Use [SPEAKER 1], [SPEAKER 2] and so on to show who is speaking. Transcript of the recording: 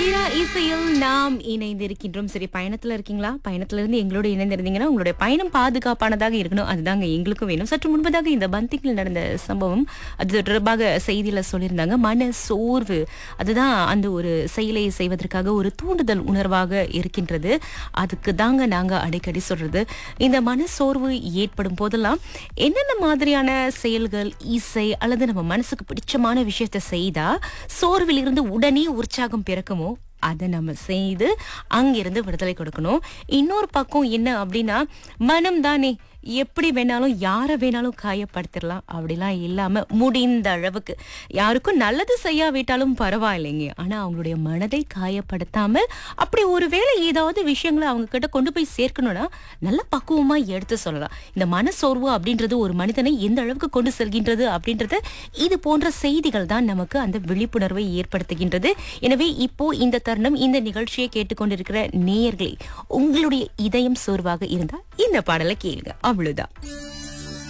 [SPEAKER 1] தீரா இசையில் நாம் இணைந்திருக்கின்றோம் சரி பயணத்துல இருக்கீங்களா பயணத்துல இருந்து எங்களோட இணைந்திருந்தீங்கன்னா உங்களுடைய பயணம் பாதுகாப்பானதாக இருக்கணும் அதுதாங்க எங்களுக்கும் வேணும் சற்று முன்பதாக இந்த பந்திக்கில் நடந்த சம்பவம் அது தொடர்பாக செய்தியில சொல்லியிருந்தாங்க மன சோர்வு அதுதான் அந்த ஒரு செயலை செய்வதற்காக ஒரு தூண்டுதல் உணர்வாக இருக்கின்றது அதுக்கு தாங்க நாங்க அடிக்கடி சொல்றது இந்த மன சோர்வு ஏற்படும் போதெல்லாம் என்னென்ன மாதிரியான செயல்கள் இசை அல்லது நம்ம மனசுக்கு பிடிச்சமான விஷயத்தை செய்தா சோர்வில் இருந்து உடனே உற்சாகம் பிறக்குமோ அதை நம்ம செய்து அங்கிருந்து விடுதலை கொடுக்கணும் இன்னொரு பக்கம் என்ன அப்படின்னா மனம் தானே எப்படி வேணாலும் யாரை வேணாலும் காயப்படுத்திடலாம் அப்படிலாம் இல்லாம முடிந்த அளவுக்கு யாருக்கும் நல்லது செய்யாவிட்டாலும் பரவாயில்லைங்க ஆனா அவங்களுடைய மனதை காயப்படுத்தாமல் அப்படி ஒருவேளை ஏதாவது விஷயங்களை அவங்க கிட்ட கொண்டு போய் சேர்க்கணும்னா நல்ல பக்குவமா எடுத்து சொல்லலாம் இந்த மனசோர்வு அப்படின்றது ஒரு மனிதனை எந்த அளவுக்கு கொண்டு செல்கின்றது அப்படின்றது இது போன்ற செய்திகள் தான் நமக்கு அந்த விழிப்புணர்வை ஏற்படுத்துகின்றது எனவே இப்போ இந்த தருணம் இந்த நிகழ்ச்சியை கேட்டுக்கொண்டிருக்கிற நேயர்களே உங்களுடைய இதயம் சோர்வாக இருந்தா இந்த பாடலை கேளுங்க அவ்வளவுதான்